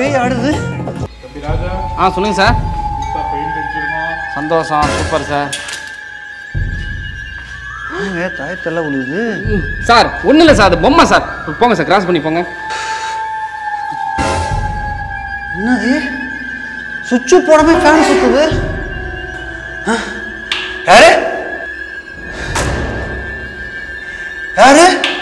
பேய் ஆடுது தம்பி ராஜா ஆ சொல்லுங்கள் சார் புதுசா பெயிண்ட் அடிச்சிருக்கோம் சந்தோஷம் சூப்பர் சார் ஏங்க தாயத்தெல்லாம் விழுது ம், சார் ஒன்றும் இல்லை சார் அது பொம்மை சார் போங்க சார் கிராஸ் பண்ணி போங்க என்னது சுவிட்சு போடாம ஃபேன் சுத்துது ஆ? யாரு யாரு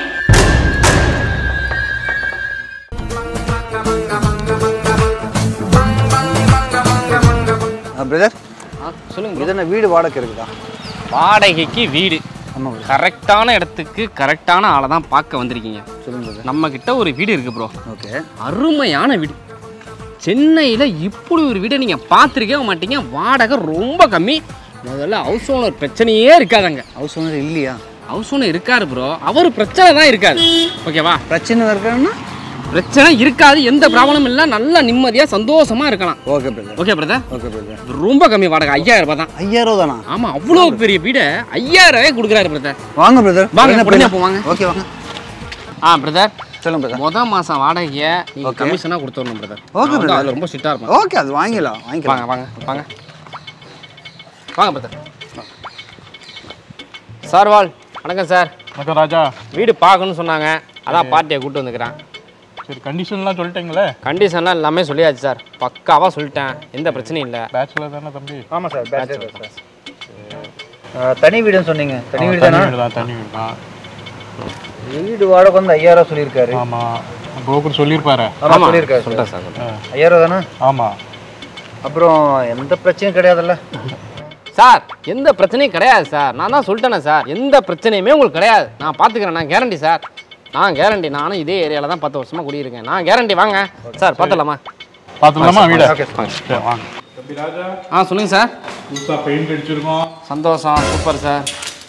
பிரதர் ஆ சொல்லுங்க இது என்ன வீடு வாடகை இருக்குதா வாடகைக்கு வீடு ஆமாம் brother. கரெக்டான இடத்துக்கு கரெக்டான ஆளை தான் பார்க்க வந்திருக்கீங்க சொல்லுங்க பிரதர் நம்ம கிட்ட ஒரு வீடு இருக்கு ப்ரோ ஓகே அருமையான வீடு சென்னையில் இப்படி ஒரு வீடை நீங்கள் பார்த்துருக்கவே மாட்டீங்க வாடகை ரொம்ப கம்மி முதல்ல ஹவுஸ் ஓனர் பிரச்சனையே இருக்காதுங்க ஹவுஸ் ஓனர் இல்லையா ஹவுஸ் ஓனர் இருக்காரு ப்ரோ அவர் பிரச்சனை தான் இருக்காது ஓகேவா பிரச்சனை இருக்கணும்னா பிரச்சனை இருக்காது எந்த ப்ராப்ளமும் இல்லை நல்லா நிம்மதியாக சந்தோஷமாக இருக்கலாம் okay brother okay brother okay brother ரொம்ப கம்மி வாடகை ஐயாயிரம் ரூபாய் தான் ஐயாயிரம் தானா ஆமாம் அவ்வளோ பெரிய வீடை ஐயாயிரம் ரூபாய் கொடுக்குறாரு பிரதர் வாங்க பிரதர் வாங்க, உடனே அப்போ வாங்க. ஓகே வாங்க ஆ பிரதர் சொல்லுங்க பிரதர் மொதல் மாதம் வாடகையை நீங்கள் கமிஷனாக கொடுத்துடணும் பிரதர் Okay, brother. அதில் ரொம்ப ஸ்ட்ரிக்டாக இருப்போம் ஓகே அது வாங்கிக்கலாம் வாங்கிக்கலாம் வாங்க வாங்க வாங்க வாங்க பிரதர் சார் வால் வணக்கம் சார் வணக்கம் ராஜா வீடு பார்க்கணும்னு சொன்னாங்க அதான் பார்ட்டியை கூப்பிட்டு வந்துக்கிறேன் சரி கண்டிஷன்லாம் சொல்லிட்டீங்களே கண்டிஷன்லாம் எல்லாமே சொல்லியாச்சு சார் பக்காவாக சொல்லிட்டேன் எந்த பிரச்சனையும் இல்லை பேச்சுலர் தானே தம்பி ஆமாம் சார் பேச்சுலர் சார் தனி வீடுன்னு சொன்னீங்க தனி வீடு தனி தானே வீடு தான் தனி வீடு தான் வீடு வாடகை வந்து ஐயாயிரம் சொல்லியிருக்காரு ஆமா புரோக்கர் சொல்லியிருப்பாரு ஆமாம் சொல்லியிருக்காரு சார் சொல்லிட்டேன் சார் சொல்லிட்டேன். ஐயாயிரம் தானே ஆமா அப்புறம் எந்த பிரச்சனையும் கிடையாதுல்ல சார் எந்த பிரச்சனையும் கிடையாது சார் நான் தான் சொல்லிட்டேனே சார் எந்த பிரச்சனையுமே உங்களுக்கு கிடையாது நான் பார்த்துக்கிறேன் நான் கேரண்டி சார் நான் கேரண்டி நானும் இதே ஏரியாவில் தான் பத்து வருஷமாக குடியிருக்கேன் நான் கேரண்டி வாங்க சார் பார்த்துலாமா பார்த்துக்கலாமா வீடு ஓகே சரி வாங்க தம்பி ராஜா ஆ சொல்லுங்கள் சார் புதுசா பெயிண்ட் அடிச்சிருக்கோம் சந்தோஷம் சூப்பர் சார்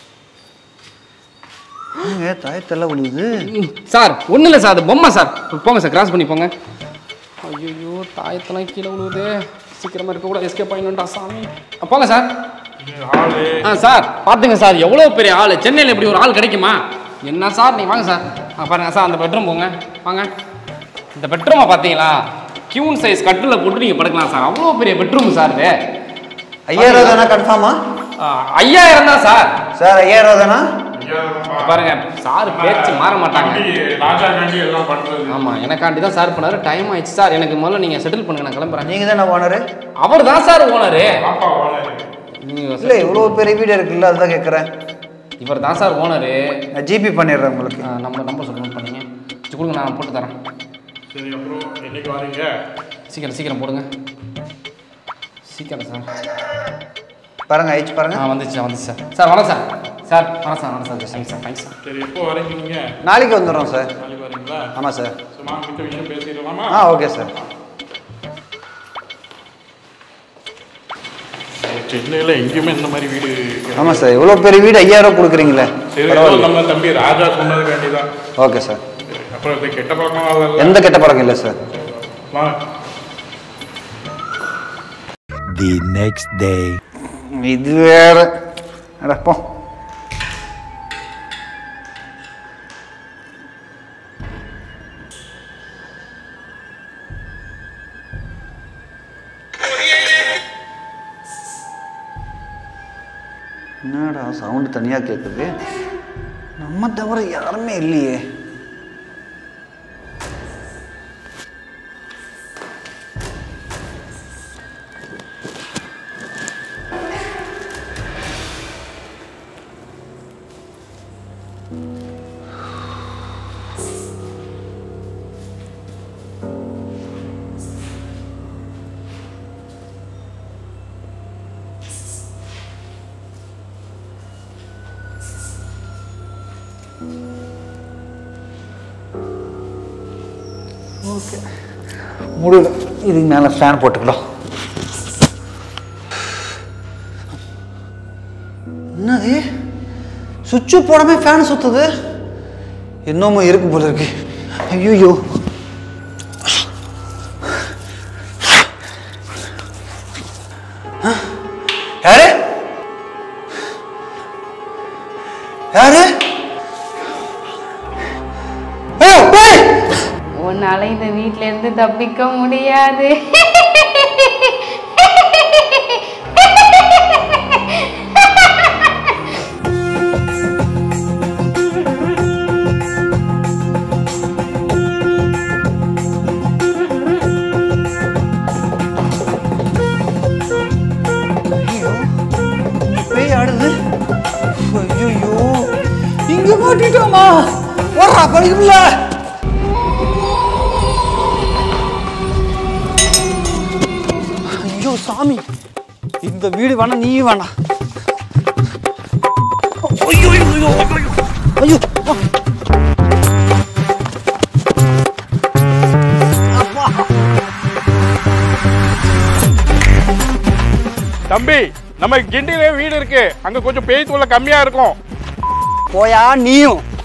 ஏங்க தாயத்தெல்லாம் விழுது ம், சார் ஒன்றும் இல்லை சார் அது பொம்மை சார் போங்க சார் கிராஸ் பண்ணி போங்க ஐயோ தாயத்தெல்லாம் கீழே விழுவுது சீக்கிரமாக இருக்கக்கூடாது எஸ்கேப் ஆகிடும்டா சாமி ஆ, போங்க சார் ஹாலு ஆ சார் பார்த்துங்க சார் எவ்வளோ பெரிய ஆள் சென்னையில் இப்படி ஒரு ஆள் கிடைக்குமா என்ன சார் நீங்கள் வாங்க சார் ஆ பாருங்க சார் அந்த பெட்ரூம் போங்க வாங்க இந்த பெட்ரூமை பார்த்தீங்களா கியூன் சைஸ் கட்டில் போட்டு நீங்கள் படுக்கலாம் சார் அவ்வளோ பெரிய பெட்ரூம் சார் இது ஐயாயிரம் தானே கன்ஃபார்மா ஆ, ஐயாயிரம் தான் சார் சார் ஐயாயிரம் தானா பாருங்க சார் பேச்சு மாற மாட்டாங்க ராஜா காண்டி எல்லாம் பண்றது ஆமா எனக்காண்டி தான் சார் பண்ணாரு டைம் ஆயிடுச்சு சார் எனக்கு முதல்ல நீங்க செட்டில் பண்ணுங்க நான் கிளம்புறேன் நீங்கள் தானே ஓனரு அவர் தான் சார் ஓனரு பாப்பா வாழை இல்லை இவ்வளோ பெரிய வீடு இருக்குல்ல அதுதான் கேட்குறேன் இவர் தான் சார் ஓனரு நான் ஜிபி பண்ணிடுறேன் உங்களுக்கு நம்ம நம்பர் சொல்ல நோட் பண்ணீங்க சரி, கொடுங்க நான் போட்டு தரேன் சரி அப்புறம் என்னைக்கு வரீங்க சீக்கிரம் சீக்கிரம் போடுங்க சீக்கிரம் சார் பாருங்க ஆயிடுச்சு பாருங்க ஆ வந்துச்சு வந்துச்சு சார் சார் வணக்கம் சார் சார் வணக்கம் சார் வணக்கம் sir thanks sir thanks sir சரி எப்போ வரீங்க நீங்க நாளைக்கு வந்துடுறோம் சார் நாளைக்கு வரீங்களா ஆமாம் சார் சும்மா கிட்ட விஷயம் பேசிடலாமா ஆ ஓகே சார் சென்னையில எங்கேயுமே இந்த மாதிரி வீடு ஆமாம் சார் இவ்வளோ பெரிய வீடு ஐயாயிரம் கொடுக்குறீங்களே சரி ஏதோ நம்ம தம்பி ராஜா சொன்னது வேண்டிதான் ஓகே சார் அப்புறம் இது கெட்ட பழக்கம் எந்த கெட்ட பழக்கம் இல்லை சார் வாங்க the next day. இது வேற அட போ என்னடா சவுண்டு தனியாக கேட்குது நம்ம தவிர யாருமே இல்லையே ஓகே முடியல இதுக்கு மேலே ஃபேன் போட்டுக்கலாம் என்னது சுவிட்சு போடாம ஃபேன் சுத்துது இன்னமும் இருக்கு போல இருக்கு ஐயோ யாரு யாரு ஓ பேய் உன்னால இந்த வீட்ல இருந்து தப்பிக்க முடியாது ஐயோ இங்க பேய் ஆடுது ஐயோ இங்க மாட்டிட்டோமா வர்றா படிக்கல ஐயோ சாமி இந்த வீடு வேணா நீ வேணா ஐயோ ஐயோ ஐயோ ஐயோ ஐயோ தம்பி நம்ம கிண்டிலே வீடு இருக்கு அங்க கொஞ்சம் பேய் தொல்லை கம்மியா இருக்கும் போயா நீயும்